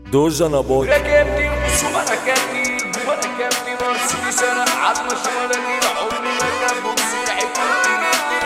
دوجا نابوي ركبتي وشو ركبتي وركبتي مرسيدس انا عظمة شمالاني عمري ما كان بوكسي حكومتي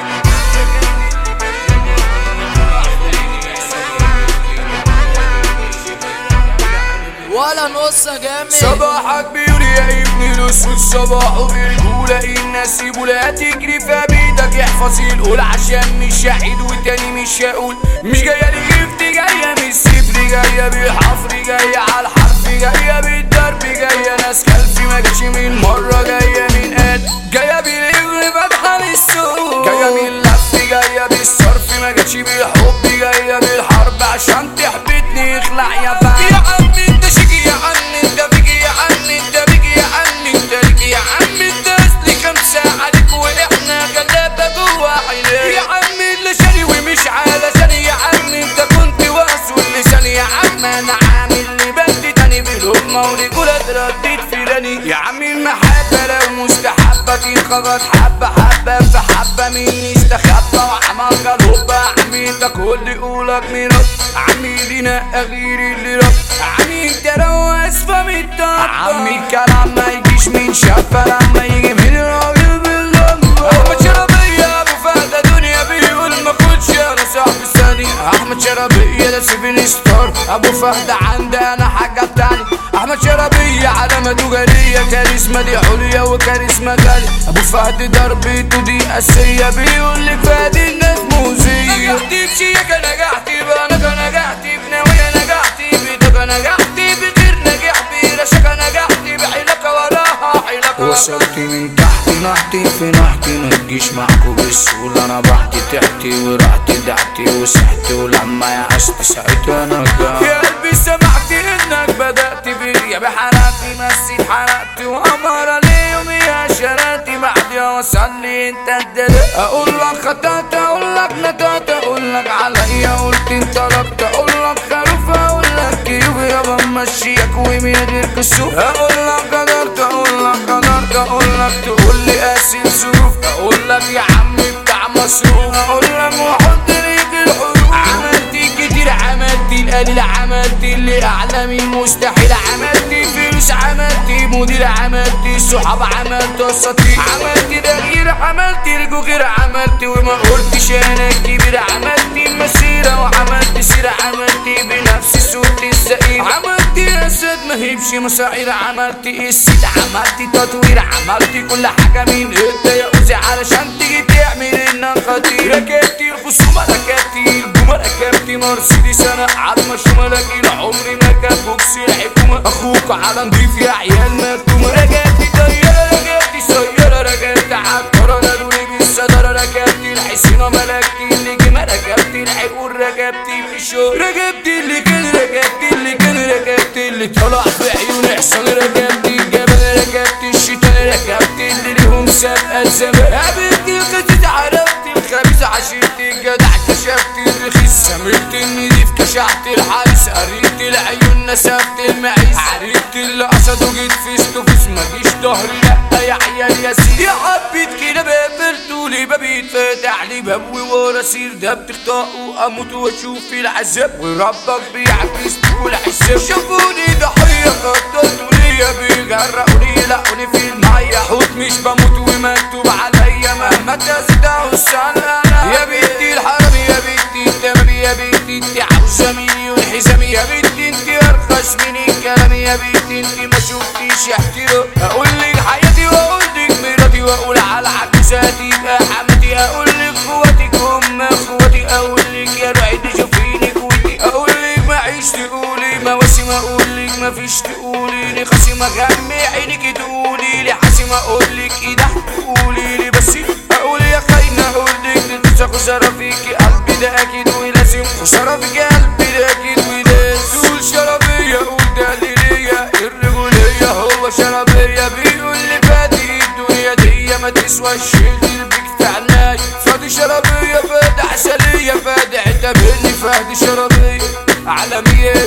ولا نص جامد صباحك بيقول يا ابني الاسود صباحه برجولة الناس ولا تجري في بيدك احفظ القول عشان مش هعيد وتاني مش هقول مش جاية لي جفت جاية من الصفر جاية بالحفر جاية على الحرف جاية بالضرب جاية ناس خلفي ما جاتش من مرة جاية من قد جاية بالإغر فاتحة للسوق جاية من اللف جاية بالصرف ما جاتش بالحب جاية بالحرب عشان تحبطني اخلع يا بقى يا عم انت شيكي يا عم انت بيجي يا عم انت بيجي يا عم انت ليكي يا عم انت اصلي خمسة عليك واحنا غلابة جوا عينيك يا عم اللي شاري ومش علشان يا عم انت كنت واصل لساني يا عم انا عامل لي بنت تاني بالهمة ورجولة رديت فلاني يا عم المحبة لو مستحبة تنخبط حبة حبة في حبة مين استخبى وعمل الهبة عمي انت كل قولك من رب عمي لينا غير اللي رب عمي انت لو اسفة من الطاقة عمي الكلام ما يجيش من شافة لما يجي من راجل باللمبة احمد شربية ابو فهد دنيا بيقول ما خدش انا صاحبي الثاني احمد شربية ده سيفين ستار ابو فهد عندي انا حاجة تاني احمد شربية علامة تجارية كاريزما دي عليا وكاريزما غالية ابو فهد ضربته دي اسية بيقول لك فهد الناس موزية نجحتي بشيكة نجحتي بانك نجحتي بنوايا نجحتي بيدك نجحتي بغير نجح برشاك نجحتي بحيلك وراها حيلك وصلت من تحت نحتي في نحتي ما تجيش معكو بالسهولة انا بحتي تحتي ورحتي دعتي وسحتي ولما يعشت ساعتها انا يا قلبي سمعت انك بدأت بيا بحرقتي مسيت حرقتي وامر اليوم يا شراتي بعد يا وصل لي انت الدلع اقول لك خطأت اقول لك ندات اقول لك عليا قلت انت ربط اقول لك خروف اقول لك كيوب يابا مشيك ومن غير كسوف اقول لك قدرت اقول لك قدرت اقول لك تقول لي قاسي الظروف اقول لك يا عمي بتاع مصروف اقول لك وحط ليك الحروف عملت كتير عملت القليل عملت اللي اعلى من مستحيل عملت فلوس عملت مدير عملت صحاب عملت اساطير عملت تغيير عملت رجو غير عملت وما قلتش انا كبير عملت مسيرة وعملت سيرة عملت بنفسي صوت الزئير عملت اسد ما هيبش مصاعير عملت السيد عملت تطوير عملت كل حاجة من انت يا اوزي علشان تيجي تعمل انك خطير ركبت الخصومة ركبت الجمل ركبت مرسيدس انا عظمة شمالك عمري ما كان بوكس الحكومة اخوك على نضيف يا عيال مكتومة ركبت طيارة ركبت سيارة ركبت عالطرة نادوني بالصدارة ركبت الحسينة ملكت اللي جمع ركبت العقول ركبت في الشوق ركبت اللي كان ركبت اللي كان ركبت اللي طلع في عيون حصان ركبت الجبل ركبت الشيطان ركبت اللي ليهم سابقة زمان قابلت القصة عرفت الخبيث عشرت الجدع كشفت الرخيص سمرت النضيف كشحت الحارس قريت العيون نسفت المعيز عرفت اللي قصده جيت فيس تو فيس مجيش ظهري لا يا عيال يا سيدي يا حبيت كده بقفلتوا لي باب يتفتح لي باب ورا سير ده بتخطأ واموت واشوف العذاب وربك بيعكس كل حساب شافوني ضحية خططوا ليا بيجرقوني لقوني في المية حوت مش بموت ومكتوب عليا مهما تستعوا السنة يا بنتي الحرام يا بنتي التمام يا بنتي انت عاوزة مليون حزام يا بنتي انت ارخص من الكلام يا بنتي انت ما شفتيش احترام اقول لك حياتي واقول لك مراتي واقول على عكساتي يبقى حماتي اقول لك اخواتك هم اخواتي اقول لك يا رعيد شوفيني كويتي اقول لك ما عيش تقولي مواسم اقول لك ما فيش تقولي لي خصم غمي عينك تقولي لي حاسم اقول لك ايده تقولي لي بس اقول يا خاينه اقول لك تنسى خساره فيكي قلبي ده اكيد ولازم خساره فيكي قلبي ده اكيد ولازم تقول شربيه قول ده ليا الرجوليه هو شربيه بيقول لي فادي الدنيا دي ما تسوى الشيء اللي بيك في عناي فادي شربيه فادي عسليه فادي اعتبرني فادي شربيه عالمية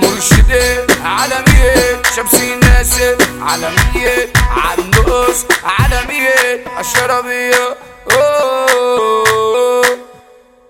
مرشدة عالمية شمسي ناس عالمية عالنقص عالمية الشربية أوه